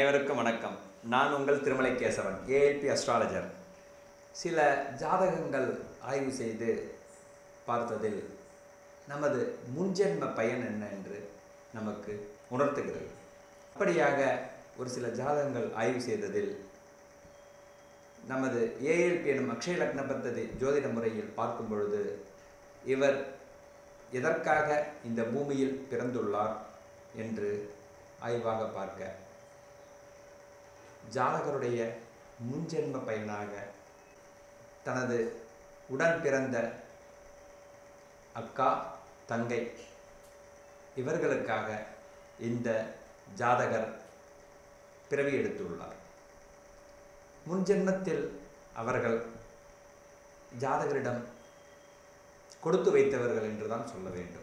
அனைவருக்கும் வணக்கம் நான் உங்கள் திருமலை கேசவன் ஏஎல்பி அஸ்ட்ராலஜர் சில ஜாதகங்கள் ஆய்வு செய்து பார்த்ததில் நமது முன்ஜென்ம பயன் என்ன என்று நமக்கு உணர்த்துகிறது அப்படியாக ஒரு சில ஜாதகங்கள் ஆய்வு செய்ததில் நமது ஏஎல்பி எனும் அக்ஷய லக்ன பத்ததி ஜோதிட முறையில் பார்க்கும் பொழுது இவர் எதற்காக இந்த பூமியில் பிறந்துள்ளார் என்று ஆய்வாக பார்க்க ஜாதகருடைய முன்ஜென்ம பயனாக தனது உடன் பிறந்த அக்கா தங்கை இவர்களுக்காக இந்த ஜாதகர் பிறவி எடுத்துள்ளார் முன்ஜென்மத்தில் அவர்கள் ஜாதகரிடம் கொடுத்து வைத்தவர்கள் என்றுதான் சொல்ல வேண்டும்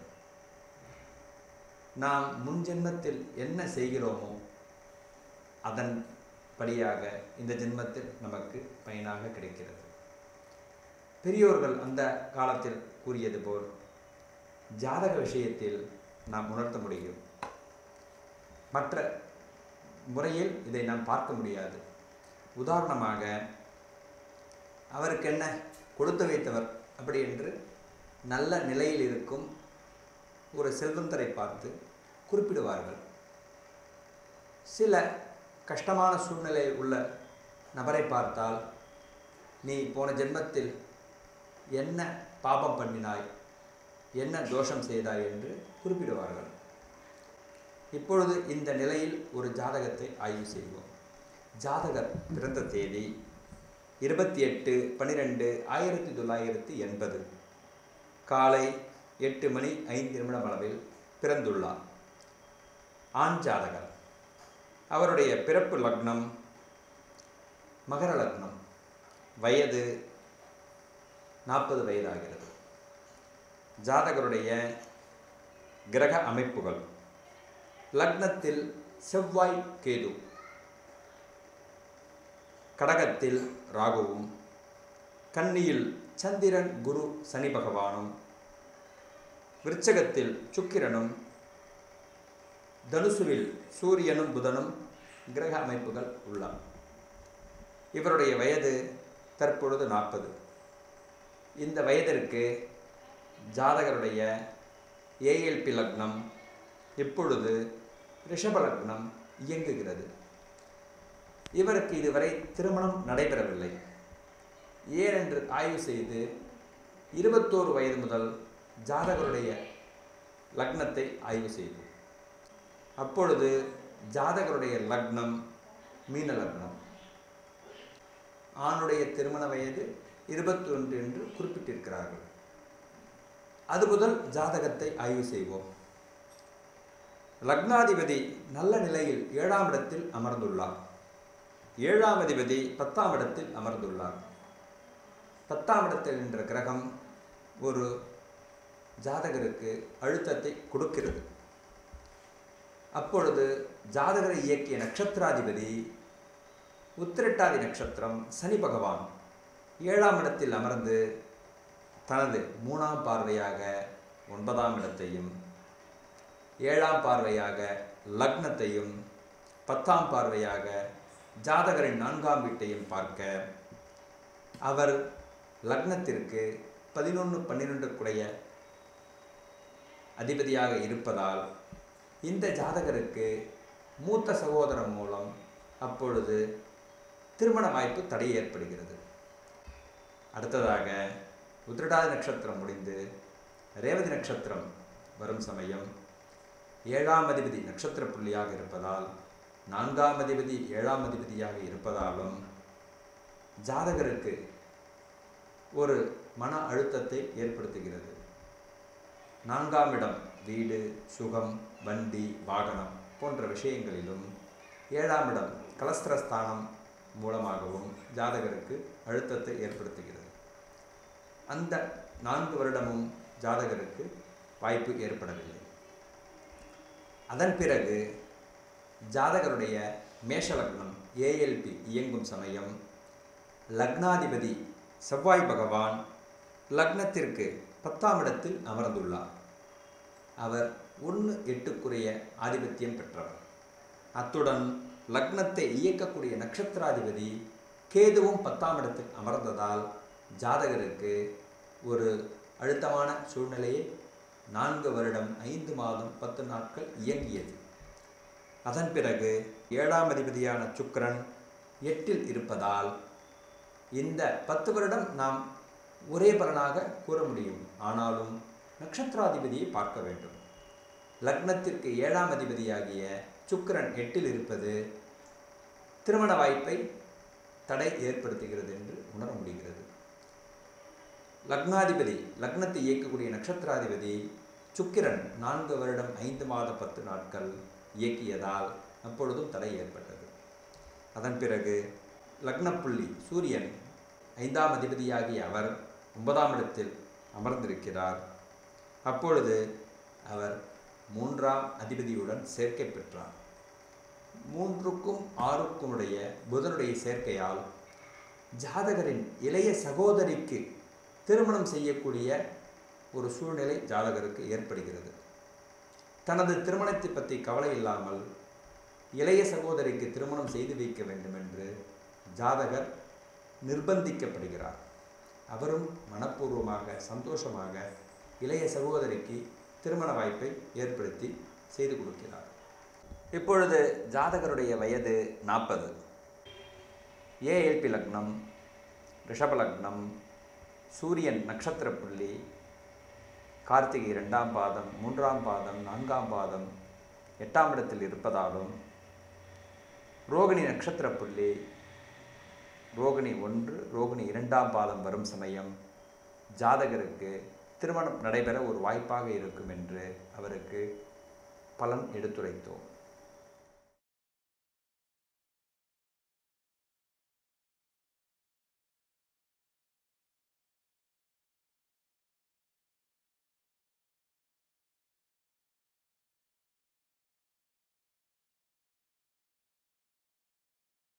நாம் முன்ஜென்மத்தில் என்ன செய்கிறோமோ அதன் படியாக இந்த ஜென்மத்தில் நமக்கு பயனாக கிடைக்கிறது பெரியோர்கள் அந்த காலத்தில் கூறியது போல் ஜாதக விஷயத்தில் நாம் உணர்த்த முடியும் மற்ற முறையில் இதை நாம் பார்க்க முடியாது உதாரணமாக அவருக்கு என்ன கொடுத்து வைத்தவர் அப்படி என்று நல்ல நிலையில் இருக்கும் ஒரு செல்வந்தரை பார்த்து குறிப்பிடுவார்கள் சில கஷ்டமான சூழ்நிலையில் உள்ள நபரை பார்த்தால் நீ போன ஜென்மத்தில் என்ன பாபம் பண்ணினாய் என்ன தோஷம் செய்தாய் என்று குறிப்பிடுவார்கள் இப்பொழுது இந்த நிலையில் ஒரு ஜாதகத்தை ஆய்வு செய்வோம் ஜாதகர் பிறந்த தேதி இருபத்தி எட்டு பன்னிரெண்டு ஆயிரத்தி தொள்ளாயிரத்தி எண்பது காலை எட்டு மணி ஐந்து நிமிடம் அளவில் பிறந்துள்ளார் ஆண் ஜாதகர் அவருடைய பிறப்பு லக்னம் மகர லக்னம் வயது நாற்பது வயதாகிறது ஜாதகருடைய கிரக அமைப்புகள் லக்னத்தில் செவ்வாய் கேது கடகத்தில் ராகுவும் கன்னியில் சந்திரன் குரு சனி பகவானும் விருச்சகத்தில் சுக்கிரனும் தனுசுவில் சூரியனும் புதனும் கிரக அமைப்புகள் உள்ளன இவருடைய வயது தற்பொழுது நாற்பது இந்த வயதிற்கு ஜாதகருடைய ஏஎல்பி லக்னம் இப்பொழுது ரிஷப லக்னம் இயங்குகிறது இவருக்கு இதுவரை திருமணம் நடைபெறவில்லை ஏனென்று ஆய்வு செய்து இருபத்தோரு வயது முதல் ஜாதகருடைய லக்னத்தை ஆய்வு செய்தோம் அப்பொழுது ஜாதகருடைய லக்னம் மீன லக்னம் ஆணுடைய திருமண வயது இருபத்தி ஒன்று என்று குறிப்பிட்டிருக்கிறார்கள் அது முதல் ஜாதகத்தை ஆய்வு செய்வோம் லக்னாதிபதி நல்ல நிலையில் ஏழாம் இடத்தில் அமர்ந்துள்ளார் ஏழாம் அதிபதி பத்தாம் இடத்தில் அமர்ந்துள்ளார் பத்தாம் இடத்தில் என்ற கிரகம் ஒரு ஜாதகருக்கு அழுத்தத்தை கொடுக்கிறது அப்பொழுது ஜாதகரை இயக்கிய நட்சத்திராதிபதி உத்திரட்டாதி நட்சத்திரம் சனி பகவான் ஏழாம் இடத்தில் அமர்ந்து தனது மூணாம் பார்வையாக ஒன்பதாம் இடத்தையும் ஏழாம் பார்வையாக லக்னத்தையும் பத்தாம் பார்வையாக ஜாதகரின் நான்காம் வீட்டையும் பார்க்க அவர் லக்னத்திற்கு பதினொன்று பன்னிரெண்டுக்குடைய அதிபதியாக இருப்பதால் இந்த ஜாதகருக்கு மூத்த சகோதரன் மூலம் அப்பொழுது திருமண வாய்ப்பு தடை ஏற்படுகிறது அடுத்ததாக உத்திரடாதி நட்சத்திரம் முடிந்து ரேவதி நட்சத்திரம் வரும் சமயம் ஏழாம் அதிபதி நட்சத்திர புள்ளியாக இருப்பதால் நான்காம் அதிபதி ஏழாம் அதிபதியாக இருப்பதாலும் ஜாதகருக்கு ஒரு மன அழுத்தத்தை ஏற்படுத்துகிறது நான்காம் இடம் வீடு சுகம் வண்டி வாகனம் போன்ற விஷயங்களிலும் ஏழாம் இடம் கலஸ்திரஸ்தானம் மூலமாகவும் ஜாதகருக்கு அழுத்தத்தை ஏற்படுத்துகிறது அந்த நான்கு வருடமும் ஜாதகருக்கு வாய்ப்பு ஏற்படவில்லை அதன் பிறகு ஜாதகருடைய மேஷ லக்னம் ஏஎல்பி இயங்கும் சமயம் லக்னாதிபதி செவ்வாய் பகவான் லக்னத்திற்கு பத்தாம் இடத்தில் அமர்ந்துள்ளார் அவர் ஒன்று எட்டுக்குரிய ஆதிபத்தியம் பெற்றவர் அத்துடன் லக்னத்தை இயக்கக்கூடிய நட்சத்திராதிபதி கேதுவும் பத்தாம் இடத்தில் அமர்ந்ததால் ஜாதகருக்கு ஒரு அழுத்தமான சூழ்நிலையை நான்கு வருடம் ஐந்து மாதம் பத்து நாட்கள் இயங்கியது அதன் பிறகு ஏழாம் அதிபதியான சுக்கிரன் எட்டில் இருப்பதால் இந்த பத்து வருடம் நாம் ஒரே பலனாக கூற முடியும் ஆனாலும் நட்சத்திராதிபதியை பார்க்க வேண்டும் லக்னத்திற்கு ஏழாம் அதிபதியாகிய சுக்கிரன் எட்டில் இருப்பது திருமண வாய்ப்பை தடை ஏற்படுத்துகிறது என்று உணர முடிகிறது லக்னாதிபதி லக்னத்தை இயக்கக்கூடிய நட்சத்திராதிபதி சுக்கிரன் நான்கு வருடம் ஐந்து மாத பத்து நாட்கள் இயக்கியதால் அப்பொழுதும் தடை ஏற்பட்டது அதன் பிறகு லக்னப்புள்ளி சூரியன் ஐந்தாம் அதிபதியாகிய அவர் ஒன்பதாம் இடத்தில் அமர்ந்திருக்கிறார் அப்பொழுது அவர் மூன்றாம் அதிபதியுடன் சேர்க்கை பெற்றார் மூன்றுக்கும் ஆறுக்கும் உடைய புதனுடைய சேர்க்கையால் ஜாதகரின் இளைய சகோதரிக்கு திருமணம் செய்யக்கூடிய ஒரு சூழ்நிலை ஜாதகருக்கு ஏற்படுகிறது தனது திருமணத்தை பற்றி கவலை இல்லாமல் இளைய சகோதரிக்கு திருமணம் செய்து வைக்க வேண்டும் என்று ஜாதகர் நிர்பந்திக்கப்படுகிறார் அவரும் மனப்பூர்வமாக சந்தோஷமாக இளைய சகோதரிக்கு திருமண வாய்ப்பை ஏற்படுத்தி செய்து கொடுக்கிறார் இப்பொழுது ஜாதகருடைய வயது நாற்பது ஏஎல்பி லக்னம் ரிஷப லக்னம் சூரியன் நட்சத்திர புள்ளி கார்த்திகை இரண்டாம் பாதம் மூன்றாம் பாதம் நான்காம் பாதம் எட்டாம் இடத்தில் இருப்பதாலும் ரோகிணி நட்சத்திர புள்ளி ரோகிணி ஒன்று ரோகிணி இரண்டாம் பாதம் வரும் சமயம் ஜாதகருக்கு திருமணம் நடைபெற ஒரு வாய்ப்பாக இருக்கும் என்று அவருக்கு பலன் எடுத்துரைத்தோம்